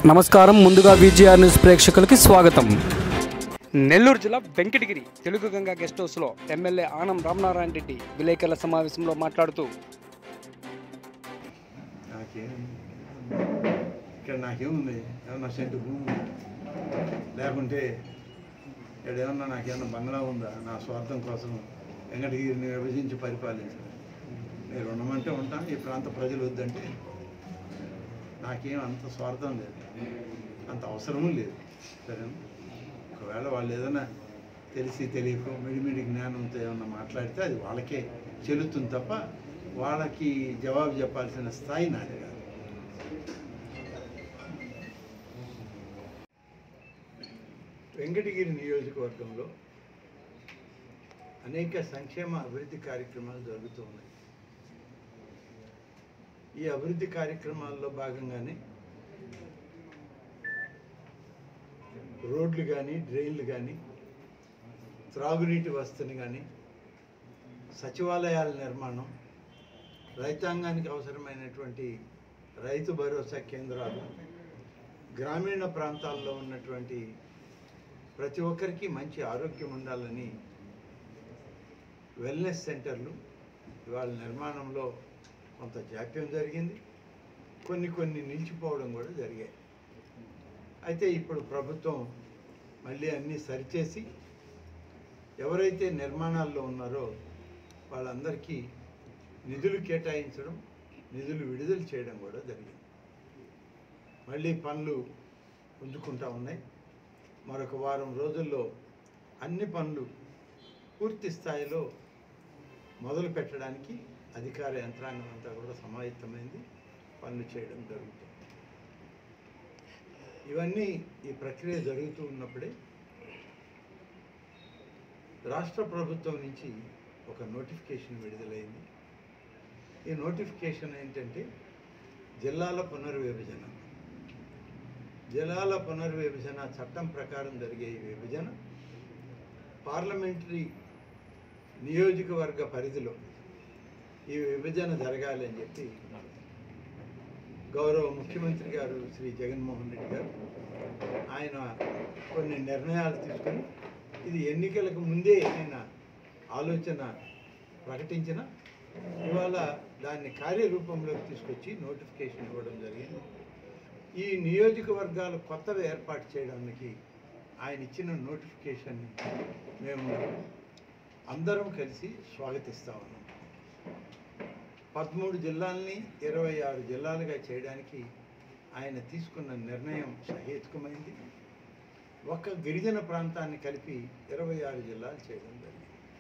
నమస్కారం ముందుగా VGR news ప్రేక్షకులకి స్వాగతం నెల్లూరు జిల్లా వెంకటగిరి తెలుగు గంగా గెస్ట్ హౌస్లో ఎమ్మెల్యే ఆనం రామనారాయణ రెడ్డి విలేకరుల సమావేశంలో మాట్లాడుతూ నాకేం ఇక్కడ నాకేముంది ఏమన్నా సెంటు భూమి ఉందా? లేకుంటే ఇక్కడ ఏమన్నా నాకేమన్నా బంగ్లా ఉందా నా స్వార్థం కోసం వెంకటగిరిని విభజించి పరిపాలించాలి మీరు ఉండమంటే ఉంటాను ఈ ప్రాంత ప్రజలు వద్దంటే నాకేం అంత స్వార్థం లేదు అంత అవసరము లేదు సరేనా ఒకవేళ వాళ్ళు ఏదైనా తెలిసి తెలియకో మిడిమిడి జ్ఞానంతో ఏమన్నా మాట్లాడితే అది వాళ్ళకే చెల్లుతుంది తప్ప వాళ్ళకి జవాబు చెప్పాల్సిన స్థాయి నాది కాదు వెంకటగిరి నియోజకవర్గంలో అనేక సంక్షేమ అభివృద్ధి కార్యక్రమాలు జరుగుతూ ఉన్నాయి ఈ అభివృద్ధి కార్యక్రమాల్లో భాగంగానే రోడ్లు కానీ డ్రైన్లు కానీ త్రాగునీటి వసతిని కానీ సచివాలయాల నిర్మాణం రైతాంగానికి అవసరమైనటువంటి రైతు భరోసా కేంద్రాలు గ్రామీణ ప్రాంతాల్లో ఉన్నటువంటి ప్రతి ఒక్కరికి మంచి ఆరోగ్యం ఉండాలని వెల్నెస్ సెంటర్లు ఇవాళ నిర్మాణంలో కొంత జాప్యం జరిగింది కొన్ని కొన్ని నిలిచిపోవడం కూడా జరిగాయి అయితే ఇప్పుడు ప్రభుత్వం మళ్ళీ అన్నీ సరిచేసి ఎవరైతే నిర్మాణాల్లో ఉన్నారో వాళ్ళందరికీ నిధులు కేటాయించడం నిధులు విడుదల చేయడం కూడా జరిగింది మళ్ళీ పనులు పుంజుకుంటా ఉన్నాయి మరొక వారం రోజుల్లో అన్ని పనులు పూర్తి స్థాయిలో మొదలు పెట్టడానికి అధికార యంత్రాంగం అంతా కూడా సమాయత్తమైంది పనులు చేయడం జరుగుతుంది ఇవన్నీ ఈ ప్రక్రియ జరుగుతూ ఉన్నప్పుడే రాష్ట్ర ప్రభుత్వం నుంచి ఒక నోటిఫికేషన్ విడుదలైంది ఈ నోటిఫికేషన్ ఏంటంటే జిల్లాల పునర్విభజన జిల్లాల పునర్విభజన చట్టం ప్రకారం జరిగే ఈ విభజన పార్లమెంటరీ నియోజకవర్గ పరిధిలో ఈ విభజన జరగాలి అని చెప్పి గౌరవ ముఖ్యమంత్రి గారు శ్రీ జగన్మోహన్ రెడ్డి గారు ఆయన కొన్ని నిర్ణయాలు తీసుకొని ఇది ఎన్నికలకు ముందే ఆయన ఆలోచన ప్రకటించిన ఇవాళ దాన్ని కార్యరూపంలోకి తీసుకొచ్చి నోటిఫికేషన్ ఇవ్వడం జరిగింది ఈ నియోజకవర్గాలు కొత్తవి ఏర్పాటు చేయడానికి ఆయన ఇచ్చిన నోటిఫికేషన్ని మేము అందరం కలిసి స్వాగతిస్తా ఉన్నాం పదమూడు జిల్లాల్ని ఇరవై ఆరు జిల్లాలుగా చేయడానికి ఆయన తీసుకున్న నిర్ణయం సహేతుకమైంది ఒక్క గిరిజన ప్రాంతాన్ని కలిపి ఇరవై ఆరు జిల్లాలు చేయడం జరిగింది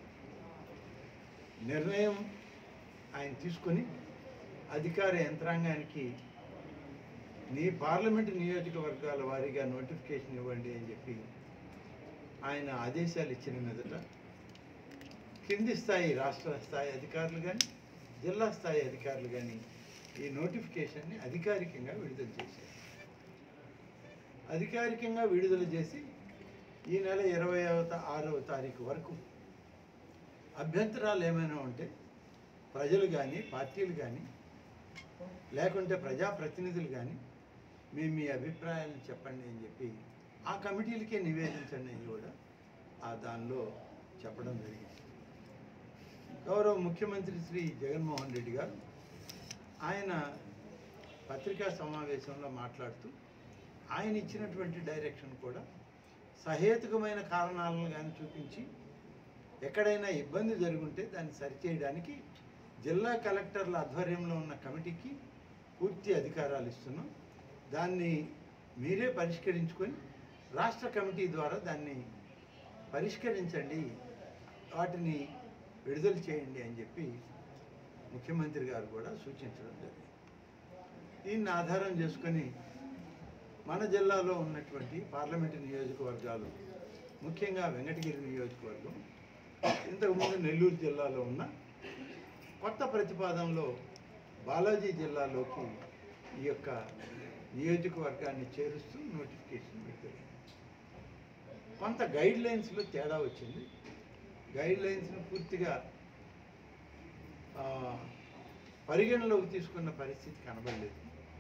నిర్ణయం ఆయన తీసుకొని అధికార యంత్రాంగానికి నీ పార్లమెంటు నియోజకవర్గాల వారీగా నోటిఫికేషన్ ఇవ్వండి అని చెప్పి ఆయన ఆదేశాలు ఇచ్చిన మీదట కింది స్థాయి రాష్ట్ర స్థాయి అధికారులు కానీ జిల్లా స్థాయి అధికారులు కానీ ఈ నోటిఫికేషన్ని అధికారికంగా విడుదల చేశారు అధికారికంగా విడుదల చేసి ఈ నెల ఇరవై ఆరవ తారీఖు వరకు అభ్యంతరాలు ఏమైనా ఉంటే ప్రజలు కానీ పార్టీలు కానీ లేకుంటే ప్రజాప్రతినిధులు కానీ మేము మీ అభిప్రాయాలను చెప్పండి అని చెప్పి ఆ కమిటీలకే నివేదించండి అని కూడా ఆ దానిలో చెప్పడం జరిగింది గౌరవ ముఖ్యమంత్రి శ్రీ జగన్మోహన్ రెడ్డి గారు ఆయన పత్రికా సమావేశంలో మాట్లాడుతూ ఆయన ఇచ్చినటువంటి డైరెక్షన్ కూడా సహేతుకమైన కారణాలను కానీ చూపించి ఎక్కడైనా ఇబ్బంది జరుగుంటే దాన్ని సరిచేయడానికి జిల్లా కలెక్టర్ల ఆధ్వర్యంలో ఉన్న కమిటీకి పూర్తి అధికారాలు ఇస్తున్నాం దాన్ని మీరే పరిష్కరించుకొని రాష్ట్ర కమిటీ ద్వారా దాన్ని పరిష్కరించండి వాటిని విడుదల చేయండి అని చెప్పి ముఖ్యమంత్రి గారు కూడా సూచించడం జరిగింది దీన్ని ఆధారం చేసుకొని మన జిల్లాలో ఉన్నటువంటి పార్లమెంటు నియోజకవర్గాలు ముఖ్యంగా వెంకటగిరి నియోజకవర్గం ఇంతకుముందు నెల్లూరు జిల్లాలో ఉన్న కొత్త ప్రతిపాదనలో బాలాజీ జిల్లాలోకి ఈ యొక్క నియోజకవర్గాన్ని చేరుస్తూ నోటిఫికేషన్ విడుదలైంది కొంత గైడ్ లైన్స్లో తేడా వచ్చింది గైడ్ లైన్స్ను పూర్తిగా ఆ, పరిగణలోకి తీసుకున్న పరిస్థితి కనబడలేదు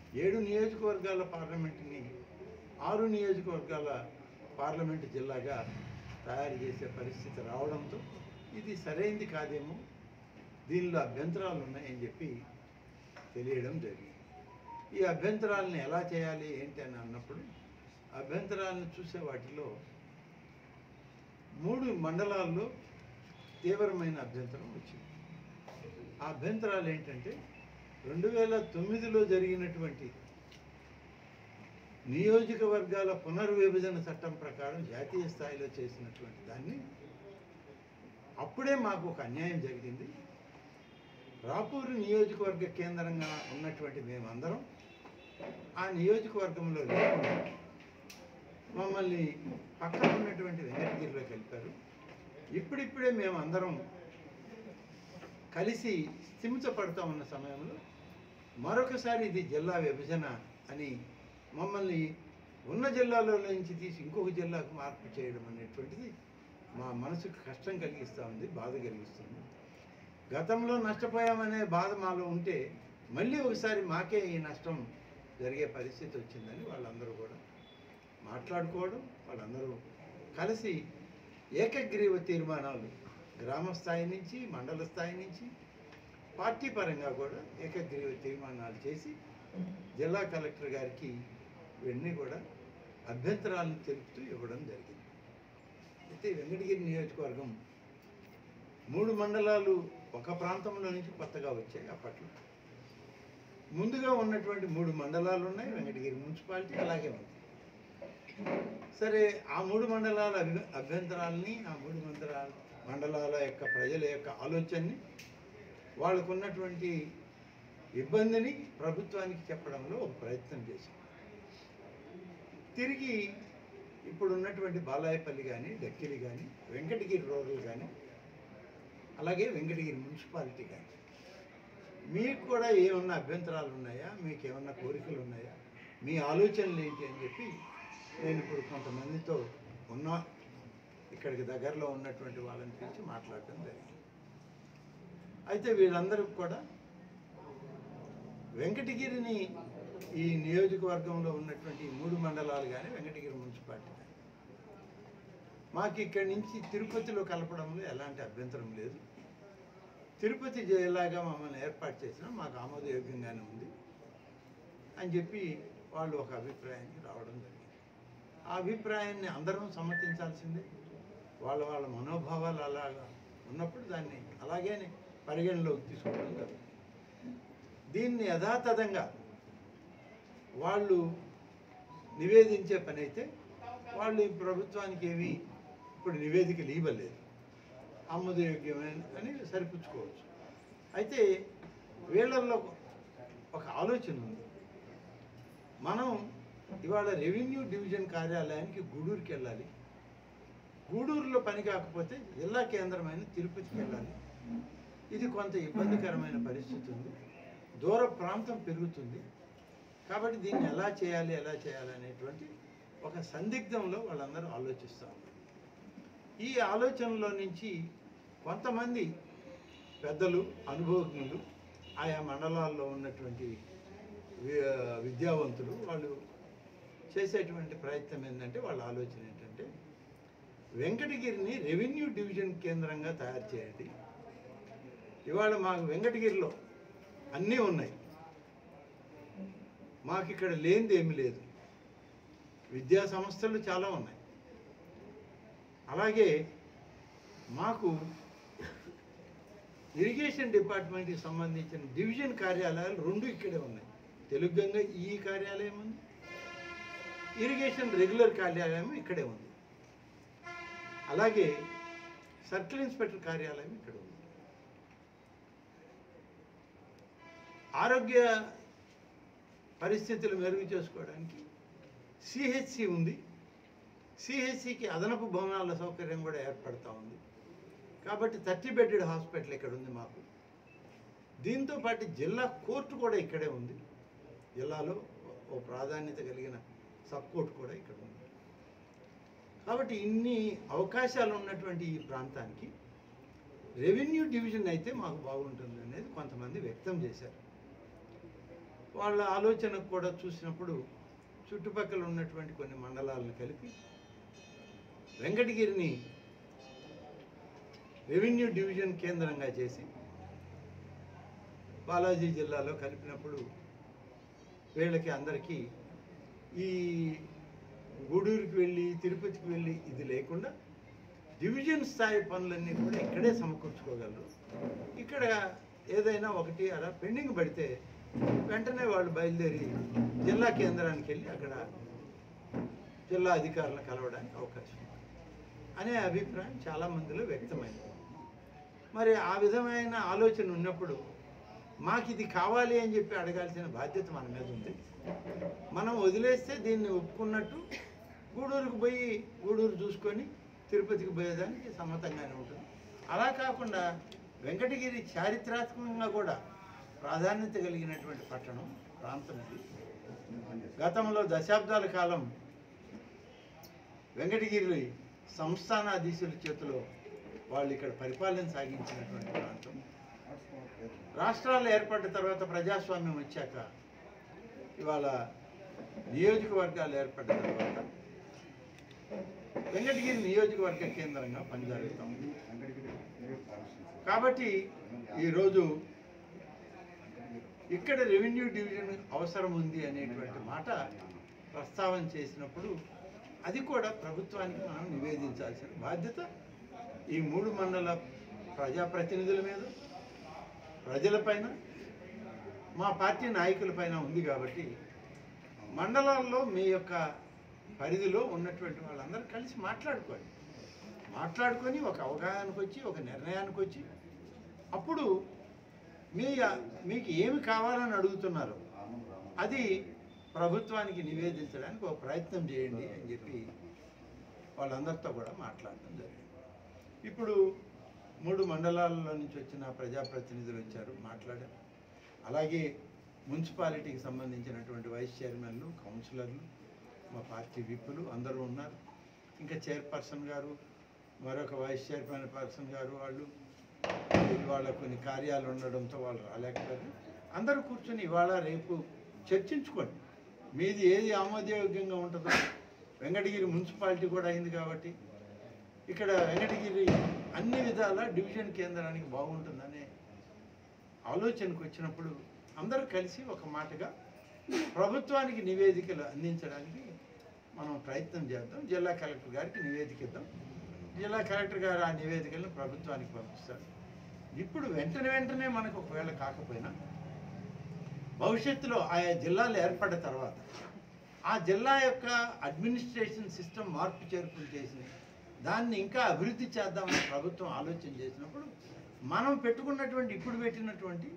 ఏడు నియోజకవర్గాల పార్లమెంటుని ఆరు నియోజకవర్గాల పార్లమెంటు జిల్లాగా తయారు చేసే పరిస్థితి రావడంతో ఇది సరైంది కాదేమో దీనిలో అభ్యంతరాలు ఉన్నాయని చెప్పి తెలియడం జరిగింది ఈ అభ్యంతరాలను ఎలా చేయాలి ఏంటి అని అన్నప్పుడు అభ్యంతరాలను చూసే వాటిలో మూడు మండలాల్లో తీవ్రమైన అభ్యంతరం వచ్చింది ఆ అభ్యంతరాలు ఏంటంటే రెండు వేల తొమ్మిదిలో జరిగినటువంటి నియోజకవర్గాల పునర్విభజన చట్టం ప్రకారం జాతీయ స్థాయిలో చేసినటువంటి దాన్ని అప్పుడే మాకు ఒక అన్యాయం జరిగింది రాపూరు నియోజకవర్గ కేంద్రంగా ఉన్నటువంటి మేమందరం ఆ నియోజకవర్గంలో లేకుండా మమ్మల్ని పక్కన ఉన్నటువంటి వెంకటగిరిలోకి వెళ్ళిపారు ఇప్పుడిప్పుడే మేమందరం కలిసి స్థిమితపడతా ఉన్న సమయంలో మరొకసారి ఇది జిల్లా విభజన అని మమ్మల్ని ఉన్న జిల్లాలో నుంచి తీసి ఇంకొక జిల్లాకు మార్పు చేయడం అనేటువంటిది మా మనసుకు కష్టం కలిగిస్తూ ఉంది బాధ కలిగిస్తుంది గతంలో నష్టపోయామనే బాధ మాలో ఉంటే మళ్ళీ ఒకసారి మాకే ఈ నష్టం జరిగే పరిస్థితి వచ్చిందని వాళ్ళందరూ కూడా మాట్లాడుకోవడం వాళ్ళందరూ కలిసి ఏకగ్రీవ తీర్మానాలు గ్రామ స్థాయి నుంచి మండల స్థాయి నుంచి పార్టీ పరంగా కూడా ఏకగ్రీవ తీర్మానాలు చేసి జిల్లా కలెక్టర్ గారికి ఇవన్నీ కూడా అభ్యంతరాలను తెలుపుతూ ఇవ్వడం జరిగింది అయితే వెంకటగిరి నియోజకవర్గం మూడు మండలాలు ఒక ప్రాంతంలో నుంచి కొత్తగా వచ్చాయి అప్పట్లో ముందుగా ఉన్నటువంటి మూడు మండలాలు ఉన్నాయి వెంకటగిరి మున్సిపాలిటీ అలాగే ఉంది సరే ఆ మూడు మండలాల అభి అభ్యంతరాలని ఆ మూడు మండలాల మండలాల యొక్క ప్రజల యొక్క ఆలోచనని వాళ్ళకు ఉన్నటువంటి ఇబ్బందిని ప్రభుత్వానికి చెప్పడంలో ఒక ప్రయత్నం చేశాం తిరిగి ఇప్పుడు ఉన్నటువంటి బాలాయపల్లి కానీ డక్కిలి కానీ వెంకటగిరి రూరల్ కానీ అలాగే వెంకటగిరి మున్సిపాలిటీ కానీ మీకు కూడా ఏమన్నా అభ్యంతరాలు ఉన్నాయా మీకు ఏమన్నా కోరికలు ఉన్నాయా మీ ఆలోచనలు ఏంటి అని చెప్పి నేను ఇప్పుడు కొంతమందితో ఉన్న ఇక్కడికి దగ్గరలో ఉన్నటువంటి వాళ్ళని పిలిచి మాట్లాడటం జరిగింది అయితే వీళ్ళందరికీ కూడా వెంకటగిరిని ఈ నియోజకవర్గంలో ఉన్నటువంటి ఈ మూడు మండలాలు కానీ వెంకటగిరి మున్సిపాలిటీ కానీ మాకు ఇక్కడి నుంచి తిరుపతిలో కలపడంలో ఎలాంటి అభ్యంతరం లేదు తిరుపతి జిల్లాగా మమ్మల్ని ఏర్పాటు చేసినా మాకు ఆమోదయోగ్యంగానే ఉంది అని చెప్పి వాళ్ళు ఒక అభిప్రాయానికి రావడం జరిగింది ఆ అభిప్రాయాన్ని అందరం సమ్మతించాల్సిందే వాళ్ళ వాళ్ళ మనోభావాలు అలాగా ఉన్నప్పుడు దాన్ని అలాగే పరిగణలోకి తీసుకోవడం జరుగుతుంది దీన్ని యథాతథంగా వాళ్ళు నివేదించే పని అయితే వాళ్ళు ఈ ప్రభుత్వానికి ఏమీ ఇప్పుడు నివేదికలు ఇవ్వలేదు ఆమోదయోగ్యమైన అని సరిపుచ్చుకోవచ్చు అయితే వీళ్ళల్లో ఒక ఆలోచన ఉంది మనం ఇవాళ రెవెన్యూ డివిజన్ కార్యాలయానికి గూడూరుకి వెళ్ళాలి గూడూరులో పని కాకపోతే జిల్లా కేంద్రమైన తిరుపతికి వెళ్ళాలి ఇది కొంత ఇబ్బందికరమైన పరిస్థితి ఉంది దూర ప్రాంతం పెరుగుతుంది కాబట్టి దీన్ని ఎలా చేయాలి ఎలా చేయాలి అనేటువంటి ఒక సందిగ్ధంలో వాళ్ళందరూ ఆలోచిస్తూ ఉన్నారు ఈ ఆలోచనలో నుంచి కొంతమంది పెద్దలు అనుభవజ్ఞులు ఆయా మండలాల్లో ఉన్నటువంటి వి- విద్యావంతులు వాళ్ళు చేసేటువంటి ప్రయత్నం ఏంటంటే వాళ్ళ ఆలోచన ఏంటంటే వెంకటగిరిని రెవెన్యూ డివిజన్ కేంద్రంగా తయారు చేయండి ఇవాళ మాకు వెంకటగిరిలో అన్నీ ఉన్నాయి మాకు ఇక్కడ లేనిది ఏమీ లేదు విద్యా సంస్థలు చాలా ఉన్నాయి అలాగే మాకు ఇరిగేషన్ డిపార్ట్మెంట్కి సంబంధించిన డివిజన్ కార్యాలయాలు రెండు ఇక్కడే ఉన్నాయి తెలుగు గంగ ఈ కార్యాలయం ఉంది ఇరిగేషన్ రెగ్యులర్ కార్యాలయం ఇక్కడే ఉంది అలాగే సర్కిల్ ఇన్స్పెక్టర్ కార్యాలయం ఇక్కడ ఉంది ఆరోగ్య పరిస్థితులు మెరుగు చేసుకోవడానికి సిహెచ్సి ఉంది సిహెచ్సికి అదనపు భవనాల సౌకర్యం కూడా ఏర్పడతా ఉంది కాబట్టి థర్టీ బెడెడ్ హాస్పిటల్ ఇక్కడ ఉంది మాకు దీంతో పాటు జిల్లా కోర్టు కూడా ఇక్కడే ఉంది జిల్లాలో ఓ ప్రాధాన్యత కలిగిన సబ్ కోర్టు కూడా ఇక్కడ ఉంది కాబట్టి ఇన్ని అవకాశాలు ఉన్నటువంటి ఈ ప్రాంతానికి రెవెన్యూ డివిజన్ అయితే మాకు బాగుంటుంది అనేది కొంతమంది వ్యక్తం చేశారు వాళ్ళ ఆలోచన కూడా చూసినప్పుడు చుట్టుపక్కల ఉన్నటువంటి కొన్ని మండలాలను కలిపి వెంకటగిరిని రెవెన్యూ డివిజన్ కేంద్రంగా చేసి బాలాజీ జిల్లాలో కలిపినప్పుడు వీళ్ళకి అందరికీ ఈ గూడూరుకి వెళ్ళి తిరుపతికి వెళ్ళి ఇది లేకుండా డివిజన్ స్థాయి పనులన్నీ కూడా ఇక్కడే సమకూర్చుకోగలరు ఇక్కడ ఏదైనా ఒకటి అలా పెండింగ్ పడితే వెంటనే వాళ్ళు బయలుదేరి జిల్లా కేంద్రానికి వెళ్ళి అక్కడ జిల్లా అధికారులను కలవడానికి అవకాశం ఉంది అనే అభిప్రాయం చాలా మందిలో వ్యక్తమైంది మరి ఆ విధమైన ఆలోచన ఉన్నప్పుడు మాకు ఇది కావాలి అని చెప్పి అడగాల్సిన బాధ్యత మన మీద ఉంది మనం వదిలేస్తే దీన్ని ఒప్పుకున్నట్టు గూడూరుకు పోయి గూడూరు చూసుకొని తిరుపతికి పోయేదానికి సమ్మతంగానే ఉంటుంది అలా కాకుండా వెంకటగిరి చారిత్రాత్మకంగా కూడా ప్రాధాన్యత కలిగినటువంటి పట్టణం ప్రాంతం ఇది గతంలో దశాబ్దాల కాలం వెంకటగిరి సంస్థానాధీశుల చేతిలో వాళ్ళు ఇక్కడ పరిపాలన సాగించినటువంటి ప్రాంతం రాష్ట్రాలు ఏర్పడ్డ తర్వాత ప్రజాస్వామ్యం వచ్చాక ఇవాళ నియోజకవర్గాలు ఏర్పడ్డ తర్వాత వెంకటగిరి నియోజకవర్గ కేంద్రంగా పనిజరుగుతాం కాబట్టి ఈరోజు ఇక్కడ రెవెన్యూ డివిజన్ అవసరం ఉంది అనేటువంటి మాట ప్రస్తావన చేసినప్పుడు అది కూడా ప్రభుత్వానికి మనం నివేదించాల్సిన బాధ్యత ఈ మూడు మండల ప్రజాప్రతినిధుల మీద ప్రజలపైన మా పార్టీ నాయకులపైన ఉంది కాబట్టి మండలాల్లో మీ యొక్క పరిధిలో ఉన్నటువంటి వాళ్ళందరూ కలిసి మాట్లాడుకోండి మాట్లాడుకొని ఒక అవగాహనకు వచ్చి ఒక నిర్ణయానికి వచ్చి అప్పుడు మీ మీకు ఏమి కావాలని అడుగుతున్నారు అది ప్రభుత్వానికి నివేదించడానికి ఒక ప్రయత్నం చేయండి అని చెప్పి వాళ్ళందరితో కూడా మాట్లాడటం జరిగింది ఇప్పుడు మూడు మండలాల్లో నుంచి వచ్చిన ప్రజాప్రతినిధులు వచ్చారు మాట్లాడారు అలాగే మున్సిపాలిటీకి సంబంధించినటువంటి వైస్ చైర్మన్లు కౌన్సిలర్లు మా పార్టీ విప్పులు అందరూ ఉన్నారు ఇంకా చైర్పర్సన్ గారు మరొక వైస్ చైర్మన్ పర్సన్ గారు వాళ్ళు ఇవాళ కొన్ని కార్యాలు ఉండడంతో వాళ్ళు రాలేకపోయారు అందరూ కూర్చొని ఇవాళ రేపు చర్చించుకోండి మీది ఏది ఆమోదయోగ్యంగా ఉంటుందో వెంకటగిరి మున్సిపాలిటీ కూడా అయింది కాబట్టి ఇక్కడ వెంకటగిరి అన్ని విధాల డివిజన్ కేంద్రానికి బాగుంటుందనే ఆలోచనకు వచ్చినప్పుడు అందరూ కలిసి ఒక మాటగా ప్రభుత్వానికి నివేదికలు అందించడానికి మనం ప్రయత్నం చేద్దాం జిల్లా కలెక్టర్ గారికి నివేదిక ఇద్దాం జిల్లా కలెక్టర్ గారు ఆ నివేదికలను ప్రభుత్వానికి పంపిస్తారు ఇప్పుడు వెంటనే వెంటనే మనకు ఒకవేళ కాకపోయినా భవిష్యత్తులో ఆయా జిల్లాలు ఏర్పడ్డ తర్వాత ఆ జిల్లా యొక్క అడ్మినిస్ట్రేషన్ సిస్టమ్ మార్పు చేర్పులు చేసి దాన్ని ఇంకా అభివృద్ధి చేద్దామని ప్రభుత్వం ఆలోచన చేసినప్పుడు మనం పెట్టుకున్నటువంటి ఇప్పుడు పెట్టినటువంటి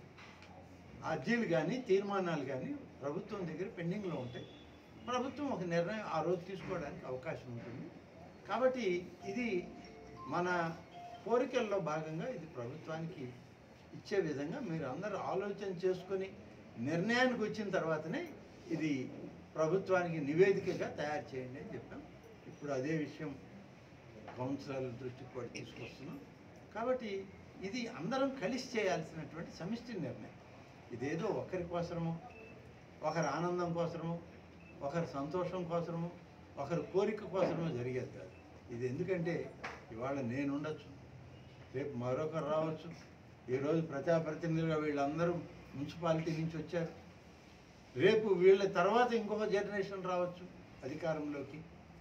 అర్జీలు కానీ తీర్మానాలు కానీ ప్రభుత్వం దగ్గర పెండింగ్లో ఉంటాయి ప్రభుత్వం ఒక నిర్ణయం ఆ రోజు తీసుకోవడానికి అవకాశం ఉంటుంది కాబట్టి ఇది మన కోరికల్లో భాగంగా ఇది ప్రభుత్వానికి ఇచ్చే విధంగా మీరు అందరూ ఆలోచన చేసుకొని నిర్ణయానికి వచ్చిన తర్వాతనే ఇది ప్రభుత్వానికి నివేదికగా తయారు చేయండి అని చెప్పాం ఇప్పుడు అదే విషయం కౌన్సిలర్ల దృష్టికి కూడా తీసుకొస్తున్నాం కాబట్టి ఇది అందరం కలిసి చేయాల్సినటువంటి సమిష్టి నిర్ణయం ఇదేదో ఒకరి కోసమో ఒకరి ఆనందం కోసమో ఒకరి సంతోషం కోసమో ఒకరి కోరిక కోసమో జరిగేది కాదు ఇది ఎందుకంటే ఇవాళ నేను ఉండొచ్చు రేపు మరొకరు రావచ్చు ఈరోజు ప్రజాప్రతినిధులుగా వీళ్ళందరూ మున్సిపాలిటీ నుంచి వచ్చారు రేపు వీళ్ళ తర్వాత ఇంకొక జనరేషన్ రావచ్చు అధికారంలోకి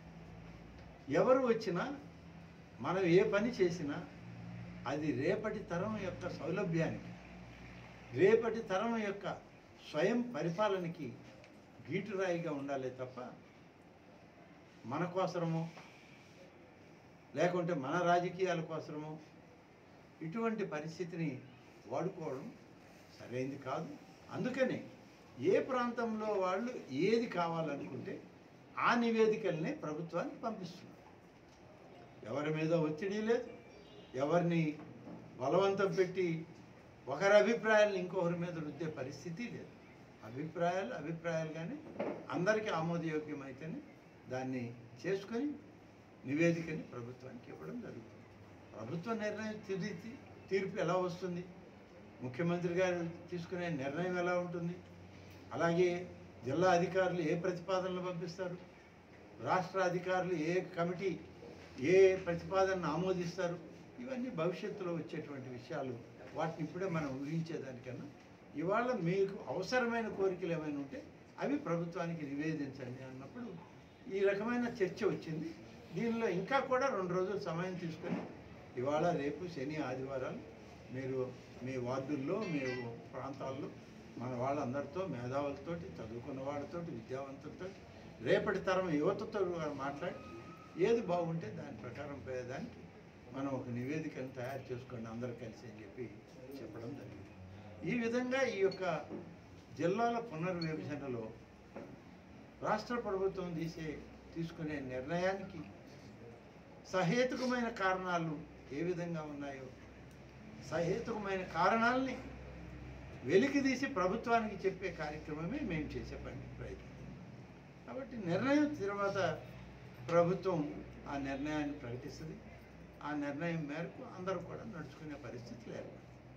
ఎవరు వచ్చినా మనం ఏ పని చేసినా అది రేపటి తరం యొక్క సౌలభ్యానికి రేపటి తరం యొక్క స్వయం పరిపాలనకి గీటురాయిగా ఉండాలి తప్ప మన కోసరమో లేకుంటే మన రాజకీయాల కోసమో ఇటువంటి పరిస్థితిని వాడుకోవడం సరైంది కాదు అందుకనే ఏ ప్రాంతంలో వాళ్ళు ఏది కావాలనుకుంటే ఆ నివేదికల్ని ప్రభుత్వానికి పంపిస్తున్నారు ఎవరి మీద ఒత్తిడి లేదు ఎవరిని బలవంతం పెట్టి ఒకరి అభిప్రాయాలను ఇంకొకరి మీద రుద్దే పరిస్థితి లేదు అభిప్రాయాలు అభిప్రాయాలు కానీ అందరికీ ఆమోదయోగ్యమైతేనే దాన్ని చేసుకొని నివేదికని ప్రభుత్వానికి ఇవ్వడం జరుగుతుంది ప్రభుత్వ నిర్ణయం తిరిగి తీర్పు ఎలా వస్తుంది ముఖ్యమంత్రి గారు తీసుకునే నిర్ణయం ఎలా ఉంటుంది అలాగే జిల్లా అధికారులు ఏ ప్రతిపాదనలు పంపిస్తారు రాష్ట్ర అధికారులు ఏ కమిటీ ఏ ప్రతిపాదనను ఆమోదిస్తారు ఇవన్నీ భవిష్యత్తులో వచ్చేటువంటి విషయాలు వాటిని ఇప్పుడే మనం ఊహించేదానికన్నా ఇవాళ మీకు అవసరమైన కోరికలు ఏమైనా ఉంటే అవి ప్రభుత్వానికి నివేదించండి అన్నప్పుడు ఈ రకమైన చర్చ వచ్చింది దీనిలో ఇంకా కూడా రెండు రోజులు సమయం తీసుకొని ఇవాళ రేపు శని ఆదివారాలు మీరు మీ వార్డుల్లో మీ ప్రాంతాల్లో మన వాళ్ళందరితో మేధావులతోటి చదువుకున్న వాళ్ళతోటి విద్యావంతులతో రేపటి తరం యువతతో మాట్లాడి ఏది బాగుంటే దాని ప్రకారం పోయేదానికి మనం ఒక నివేదికను తయారు చేసుకోండి అందరు కలిసి అని చెప్పి చెప్పడం జరిగింది ఈ విధంగా ఈ యొక్క జిల్లాల పునర్విభజనలో రాష్ట్ర ప్రభుత్వం తీసే తీసుకునే నిర్ణయానికి సహేతుకమైన కారణాలు ఏ విధంగా ఉన్నాయో సహేతుకమైన కారణాలని వెలికి తీసి ప్రభుత్వానికి చెప్పే కార్యక్రమమే మేము చేసే పని ప్రయత్నం కాబట్టి నిర్ణయం తర్వాత ప్రభుత్వం ఆ నిర్ణయాన్ని ప్రకటిస్తుంది ఆ నిర్ణయం మేరకు అందరూ కూడా నడుచుకునే పరిస్థితి లేదు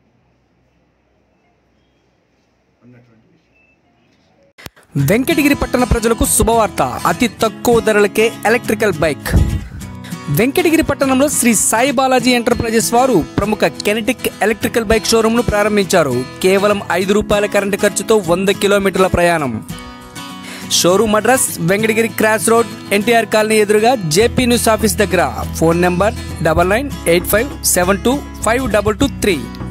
ఉన్నటువంటి విషయం వెంకటగిరి పట్టణ ప్రజలకు శుభవార్త అతి తక్కువ ధరలకే ఎలక్ట్రికల్ బైక్ వెంకటగిరి పట్టణంలో శ్రీ సాయి బాలాజీ ఎంటర్ప్రైజెస్ వారు ప్రముఖ కెనెటిక్ ఎలక్ట్రికల్ బైక్ షోరూంను ప్రారంభించారు కేవలం ఐదు రూపాయల కరెంటు ఖర్చుతో వంద కిలోమీటర్ల ప్రయాణం showroom address Venkatagiri cross road NTR colony ఎదురుగా జేపీ న్యూస్ ఆఫీస్ దగ్గర phone number double nine eight five seven two five double two three